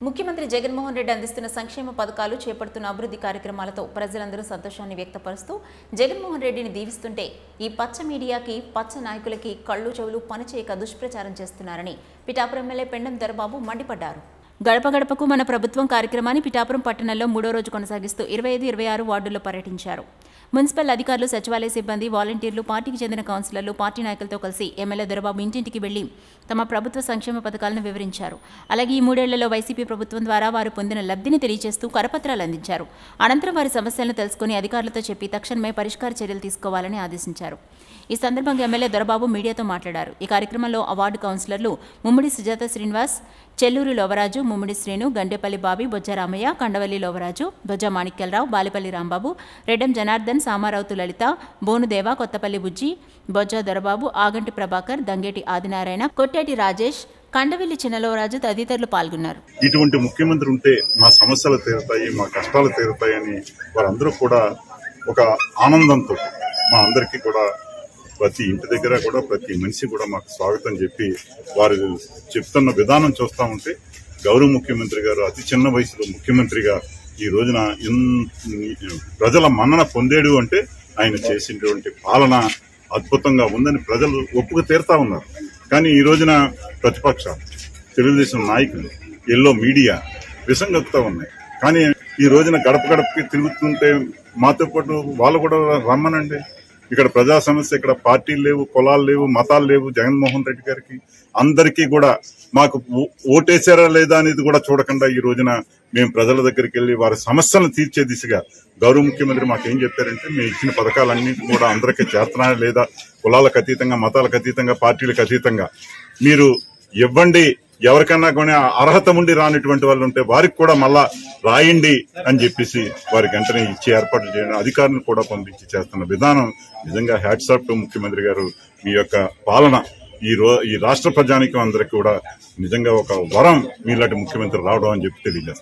ముఖ్యమంత్రి జగన్మోహన్ రెడ్డి అందిస్తున్న సంక్షేమ పథకాలు చేపడుతున్న అభివృద్ధి కార్యక్రమాలతో ప్రజలందరూ సంతోషాన్ని వ్యక్తపరుస్తూ జగన్మోహన్ రెడ్డిని దీవిస్తుంటే ఈ పచ్చ మీడియాకి పచ్చ నాయకులకి కళ్ళు చెవులు పనిచేయక దుష్ప్రచారం చేస్తున్నారని పిఠాపురం ఎమ్మెల్యే పెండం దొరబాబు మండిపడ్డారు గడప గడపకు మన ప్రభుత్వం కార్యక్రమాన్ని పిఠాపురం పట్టణంలో మూడో రోజు కొనసాగిస్తూ ఇరవై ఐదు ఇరవై ఆరు వార్డుల్లో పర్యటించారు మున్సిపల్ అధికారులు సచివాలయ సిబ్బంది వాలంటీర్లు పార్టీకి చెందిన కౌన్సిలర్లు పార్టీ నాయకులతో కలిసి ఎమ్మెల్యే దొరబాబు ఇంటింటికి వెళ్లి తమ ప్రభుత్వ సంక్షేమ పథకాలను వివరించారు అలాగే ఈ మూడేళ్లలో వైసీపీ ప్రభుత్వం ద్వారా వారు పొందిన లబ్ధిని తెలియజేస్తూ కరపత్రాలు అందించారు అనంతరం వారి సమస్యలను తెలుసుకుని అధికారులతో చెప్పి తక్షణమే పరిష్కార చర్యలు తీసుకోవాలని ఆదేశించారు ఈ సందర్భంగా ఎమ్మెల్యే దొరబాబు మీడియాతో మాట్లాడారు ఈ కార్యక్రమంలో అవార్డు కౌన్సిలర్లు ముమ్మిడి సుజాత శ్రీనివాస్ చెల్లూరు లోవరాజు ముమ్మిడి శ్రేణు గండేపల్లి బాబి బొజ్జరామయ్య కండవల్లి లోవరాజు బొజ్జ మాణిక్యలరావు బాలిపల్లి రాంబాబు రెడ్డం జనార్దన్ సామారావుతు లలిత బోనుదేవ కొత్తపల్లి బుజ్జి బొజ్జ దొరబాబు ఆగంటి ప్రభాకర్ దంగేటి ఆదినారాయణ కొట్టేటి రాజేష్ కండవల్లి చిన్నలోవరాజు తదితరులు పాల్గొన్నారు ఇటువంటి ముఖ్యమంత్రి ఉంటే మా సమస్యలు తీరుతాయి మా కష్టాలు తీరుతాయి అని వారందరూ కూడా ఒక ఆనందంతో మా అందరికీ కూడా ప్రతి ఇంటి దగ్గర కూడా ప్రతి మనిషి కూడా మాకు స్వాగతం చెప్పి వారు చెప్తున్న విధానం చూస్తా ఉంటే గౌరవ ముఖ్యమంత్రి గారు అతి చిన్న వయసులో ముఖ్యమంత్రిగా ఈ రోజున ఇన్- ప్రజల మన్నన పొందేడు అంటే ఆయన చేసినటువంటి పాలన అద్భుతంగా ఉందని ప్రజలు ఒప్పుకు తీరుతా ఉన్నారు కానీ ఈ రోజున ప్రతిపక్షాలు తెలుగుదేశం నాయకులు ఎల్లో మీడియా విసంగతుతా ఉన్నాయి కానీ ఈ రోజున గడప గడపకి తిరుగుతుంటే మాతో పాటు వాళ్ళు కూడా రమ్మనండి ఇక్కడ ప్రజా సమస్య ఇక్కడ పార్టీలు లేవు కులాలు లేవు మతాలు లేవు జగన్మోహన్ రెడ్డి గారికి అందరికీ కూడా మాకు ఓ- ఓటేసారా లేదా అనేది కూడా చూడకుండా ఈ రోజున మేము ప్రజల దగ్గరికి వెళ్లి వారి సమస్యలను తీర్చే దిశగా గౌరవ ముఖ్యమంత్రి మాకు ఏం చెప్పారంటే మేము ఇచ్చిన పథకాలన్నీ కూడా అందరికీ చేస్తున్నాయా లేదా కులాలకు అతీతంగా మతాలకు అతీతంగా పార్టీలకు అతీతంగా మీరు ఇవ్వండి ఎవరికన్నా కొన్ని అర్హత ఉండి రానిటువంటి వాళ్ళు ఉంటే వారికి కూడా మళ్ళా రాయండి అని చెప్పేసి వారికి వెంటనే ఇచ్చి ఏర్పాట్లు చేయడం అధికారులను కూడా పంపించి చేస్తున్న విధానం నిజంగా హ్యాట్సాప్ టు ముఖ్యమంత్రి గారు మీ యొక్క పాలన ఈ రో ఈ రాష్ట్ర ప్రజానికం అందరికీ కూడా నిజంగా ఒక వరం మీలాంటి ముఖ్యమంత్రి రావడం అని చెప్పి తెలియజేస్తారు